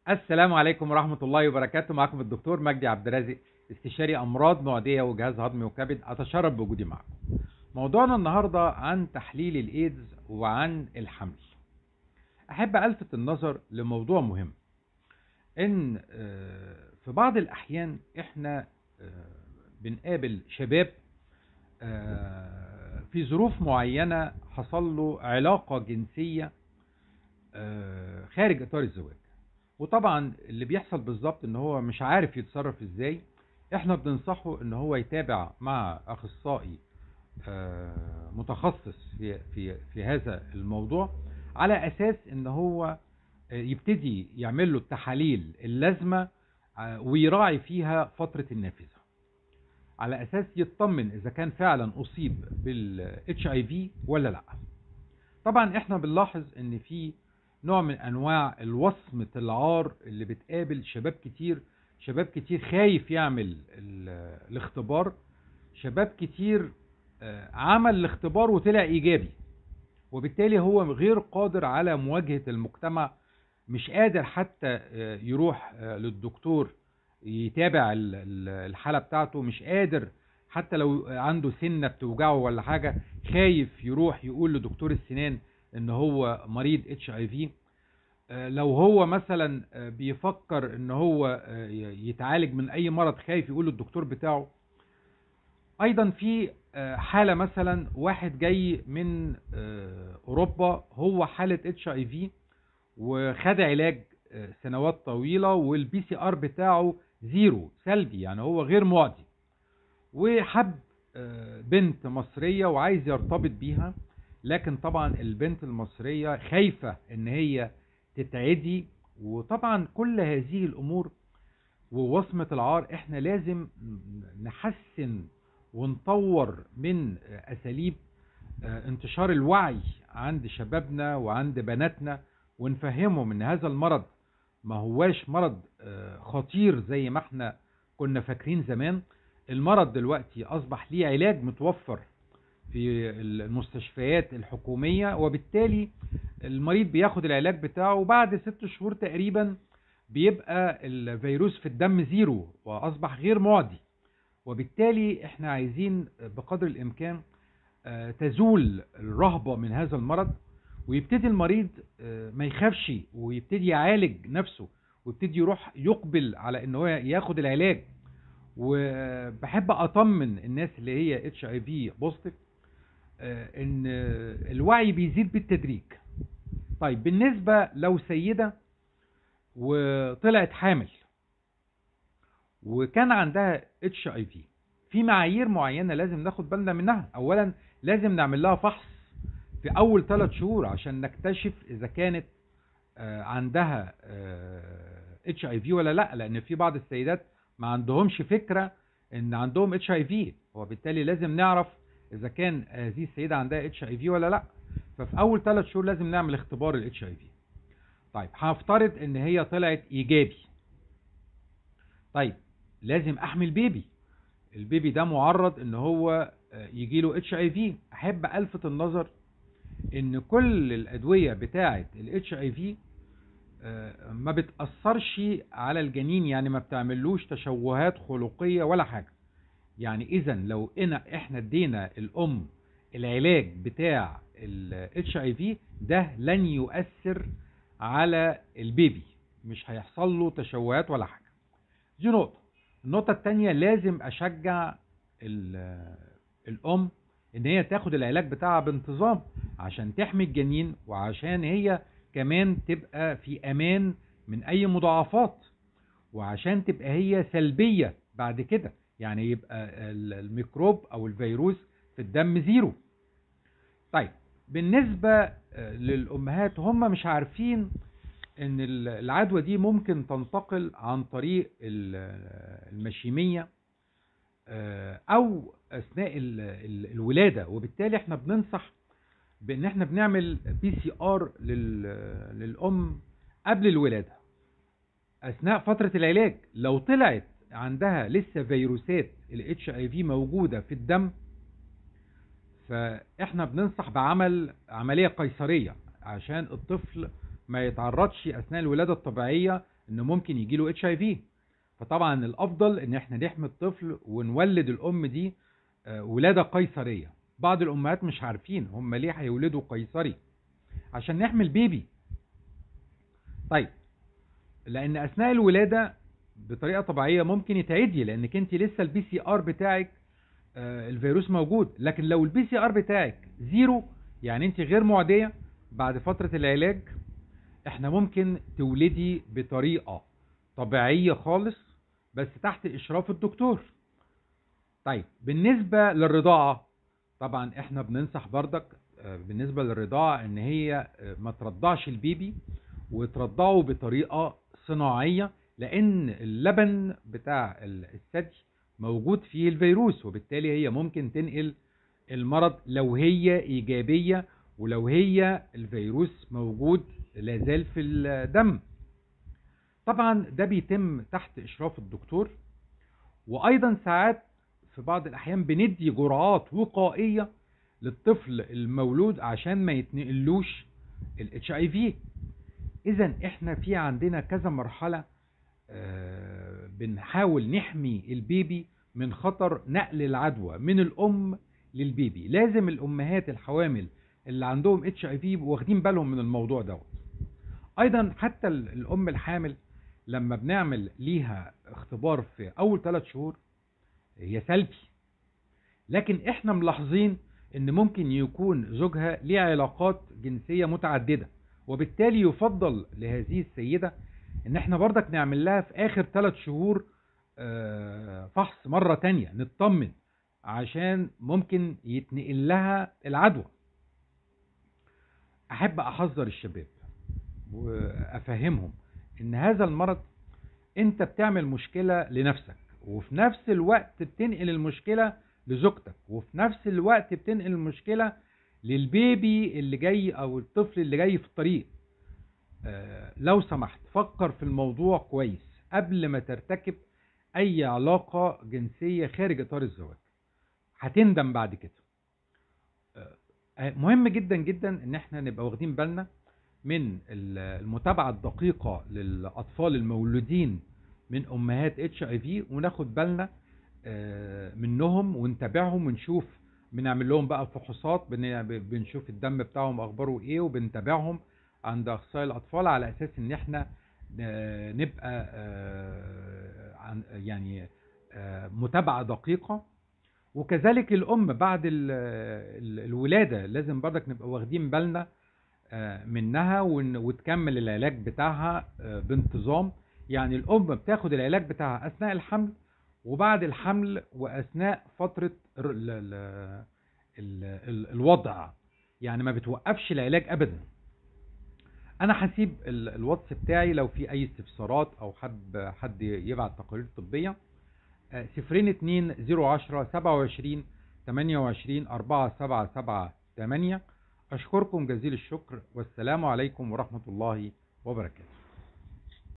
السلام عليكم ورحمة الله وبركاته معكم الدكتور مجدي عبد الرازق استشاري أمراض معدية وجهاز هضمي وكبد أتشرف بوجودي معكم. موضوعنا النهاردة عن تحليل الإيدز وعن الحمل. أحب ألفت النظر لموضوع مهم. إن آه، في بعض الأحيان إحنا آه، بنقابل شباب آه، في ظروف معينة حصل له علاقة جنسية آه، خارج إطار الزواج. وطبعا اللي بيحصل بالظبط ان هو مش عارف يتصرف ازاي احنا بننصحه ان هو يتابع مع اخصائي آه، متخصص في في في هذا الموضوع على اساس ان هو آه، يبتدي يعمل له التحاليل اللازمه آه، ويراعي فيها فتره النافذه على اساس يطمن اذا كان فعلا اصيب بالاتش اي في ولا لا طبعا احنا بنلاحظ ان في نوع من انواع الوصمة العار اللي بتقابل شباب كتير شباب كتير خايف يعمل ال- الاختبار شباب كتير آه، عمل الاختبار وطلع ايجابي وبالتالي هو غير قادر على مواجهة المجتمع مش قادر حتى آه، يروح آه، للدكتور يتابع ال- ال- الحالة بتاعته مش قادر حتى لو عنده سنة بتوجعه ولا حاجة خايف يروح يقول لدكتور السنان ان هو مريض اتش اي في لو هو مثلا آه، بيفكر ان هو آه، ي- يتعالج من اي مرض خايف يقول للدكتور بتاعه ايضا في آه، حاله مثلا واحد جاي من آه، اوروبا هو حاله اتش اي في وخد علاج آه، سنوات طويله والبي سي ار بتاعه زيرو سلبي يعني هو غير معدي وحب آه، بنت مصريه وعايز يرتبط بيها لكن طبعا البنت المصريه خايفه ان هي تتعدي وطبعا كل هذه الامور ووصمة العار احنا لازم نحسن ونطور من اساليب آه، انتشار الوعي عند شبابنا وعند بناتنا ونفهمهم ان هذا المرض ما هواش مرض آه، خطير زي ما احنا كنا فاكرين زمان المرض دلوقتي اصبح ليه علاج متوفر في المستشفيات الحكومية وبالتالي المريض بياخد العلاج بتاعه وبعد ست شهور تقريبا بيبقى الفيروس في الدم زيرو واصبح غير معدي وبالتالي احنا عايزين بقدر الامكان آه، تزول الرهبة من هذا المرض ويبتدي المريض آه، ما يخافش ويبتدي يعالج نفسه ويبتدي يروح يقبل على ان هو ياخد العلاج وبحب اطمن الناس اللي هي اتش اي في بوزيتيف ان آه، الوعي بيزيد بالتدريج طيب بالنسبة لو سيدة وطلعت حامل وكان عندها اتش اي في في معايير معينة لازم ناخد بالنا منها اولا لازم نعمل لها فحص في اول ثلاث شهور عشان نكتشف اذا كانت آه، عندها اتش اي في ولا لا لان في بعض السيدات ما عندهمش فكرة ان عندهم اتش اي في وبالتالي لازم نعرف اذا كان هذه السيدة عندها اتش اي في ولا لا ففي اول ثلاث شهور لازم نعمل اختبار الاتش اي في طيب هنفترض ان هي طلعت ايجابي طيب لازم احمل بيبي البيبي ده معرض ان هو يجي له اتش اي في احب الفت النظر ان كل الادويه بتاعه الاتش اي في ما بتاثرش على الجنين يعني ما بتعملوش تشوهات خلقيه ولا حاجه يعني اذا لو إن احنا ادينا الام العلاج بتاع الاتش اي في ده لن يؤثر على البيبي مش هيحصل له تشوهات ولا حاجه دي نقطه النقطه التانية لازم اشجع ال- الام ان هي تاخد العلاج بتاعها بانتظام عشان تحمي الجنين وعشان هي كمان تبقى في امان من اي مضاعفات وعشان تبقى هي سلبية بعد كده يعني يبقى ال- الميكروب او الفيروس في الدم زيرو طيب بالنسبة آه، للأمهات هم مش عارفين ان ال- العدوى دي ممكن تنتقل عن طريق ال- المشيمية آه، او اثناء ال- ال- الولادة وبالتالي احنا بننصح بان احنا بنعمل بي سي ار للام قبل الولادة اثناء فترة العلاج لو طلعت عندها لسه فيروسات الاتش اي في موجودة في الدم فاحنا بننصح بعمل عملية قيصرية عشان الطفل ما يتعرضش اثناء الولاده الطبيعيه انه ممكن يجي له اتش اي في فطبعا الافضل ان احنا نحمي الطفل ونولد الام دي آه، ولاده قيصريه بعض الامهات مش عارفين هم ليه هيولدوا قيصري عشان نحمي البيبي طيب لان اثناء الولاده بطريقه طبيعيه ممكن يتعدي لانك انت لسه البي سي ار بتاعك آه، الفيروس موجود لكن لو البي سي ار بتاعك زيرو يعني انت غير معديه بعد فتره العلاج احنا ممكن تولدي بطريقه طبيعيه خالص بس تحت اشراف الدكتور طيب بالنسبه للرضاعه طبعا احنا بننصح بردك آه، بالنسبه للرضاعه ان هي آه، ما ترضعش البيبي وترضعه بطريقه صناعيه لان اللبن بتاع ال- الثدي موجود فيه الفيروس وبالتالي هي ممكن تنقل المرض لو هي ايجابيه ولو هي الفيروس موجود لازال في الدم طبعا ده بيتم تحت اشراف الدكتور وايضا ساعات في بعض الاحيان بندي جرعات وقائيه للطفل المولود عشان ما يتنقلوش الاتش اي في اذا احنا في عندنا كذا مرحله آه، بنحاول نحمي البيبي من خطر نقل العدوى من الام للبيبي لازم الامهات الحوامل اللي عندهم اتش اي في يبقوا واخدين بالهم من الموضوع دوت ايضا حتى ال- الام الحامل لما بنعمل ليها اختبار في اول ثلاث شهور هي سلبي لكن احنا ملاحظين ان ممكن يكون زوجها ليه علاقات جنسيه متعدده وبالتالي يفضل لهذه السيده ان احنا برضك نعمل لها في اخر ثلاث شهور آه، فحص مره تانية نطمن عشان ممكن يتنقل لها العدوى احب احذر الشباب وافهمهم ان هذا المرض انت بتعمل مشكله لنفسك وفي نفس الوقت بتنقل المشكله لزوجتك وفي نفس الوقت بتنقل المشكله للبيبي اللي جاي او الطفل اللي جاي في الطريق آه، لو سمحت فكر في الموضوع كويس قبل ما ترتكب اي علاقه جنسيه خارج اطار الزواج هتندم بعد كده آه، مهم جدا جدا ان احنا نبقى واخدين بالنا من ال- المتابعه الدقيقه للاطفال المولودين من امهات اتش اي في وناخد بالنا آه، منهم ونتابعهم ونشوف بنعمل لهم بقى فحوصات بن- بنشوف الدم بتاعهم اخباره ايه وبنتابعهم عند اخصائي الاطفال على اساس ان احنا آه، نبقى آه، عن- يعني آه، متابعه دقيقه وكذلك الام بعد ال- ال- الولاده لازم برضك نبقى واخدين بالنا آه، منها ون- وتكمل العلاج بتاعها آه، بانتظام يعني الام بتاخد العلاج بتاعها اثناء الحمل وبعد الحمل واثناء فتره ال- ال- ال- ال- الوضع يعني ما بتوقفش العلاج ابدا انا هسيب ال- الواتس بتاعي لو في اي استفسارات او حد حد يبعت تقارير طبيه آه، صفرين اتنين زيرو عشرة سبعة وعشرين تمانية وعشرين أربعة سبعة سبعة تمانية أشكركم جزيل الشكر والسلام عليكم ورحمة الله وبركاته